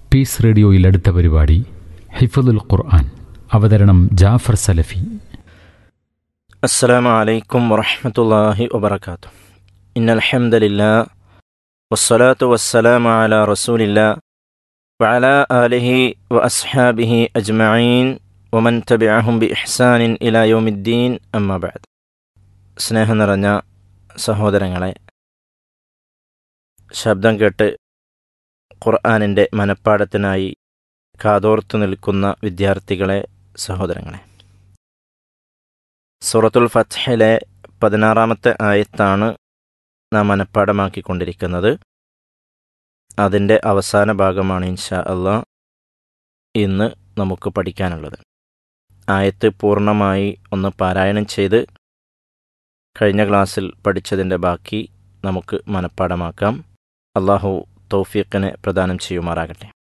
piece റേഡിയോയിൽ അടുത്ത പരിപാടി ഹിഫദുൽ ഖുർആൻ അവതരണം ജാഫർ സലഫി السلام عليكم ورحمة الله وبركاته إن الحمد لله والصلاة والسلام على رسول الله وعلى آله وأصحابه أجمعين ومن تبعهم بإحسان إلى يوم الدين أما بعد സ്നേഹം നിറഞ്ഞ സഹോദരങ്ങളെ ശബ്ദം കേട്ട് ഖുർആാനിൻ്റെ മനപ്പാടത്തിനായി കാതോർത്തു നിൽക്കുന്ന വിദ്യാർത്ഥികളെ സഹോദരങ്ങളെ സൂറത്തുൽ ഫത്ഹിലെ പതിനാറാമത്തെ ആയത്താണ് നാം മനഃപ്പാടമാക്കിക്കൊണ്ടിരിക്കുന്നത് അതിൻ്റെ അവസാന ഭാഗമാണ് ഇൻഷാ അള്ളാ ഇന്ന് നമുക്ക് പഠിക്കാനുള്ളത് ആയത്ത് പൂർണ്ണമായി ഒന്ന് പാരായണം ചെയ്ത് കഴിഞ്ഞ ക്ലാസ്സിൽ പഠിച്ചതിൻ്റെ ബാക്കി നമുക്ക് മനഃപ്പാടമാക്കാം അള്ളാഹു തൗഫീഖിനെ പ്രദാനം ചെയ്യുമാറാകട്ടെ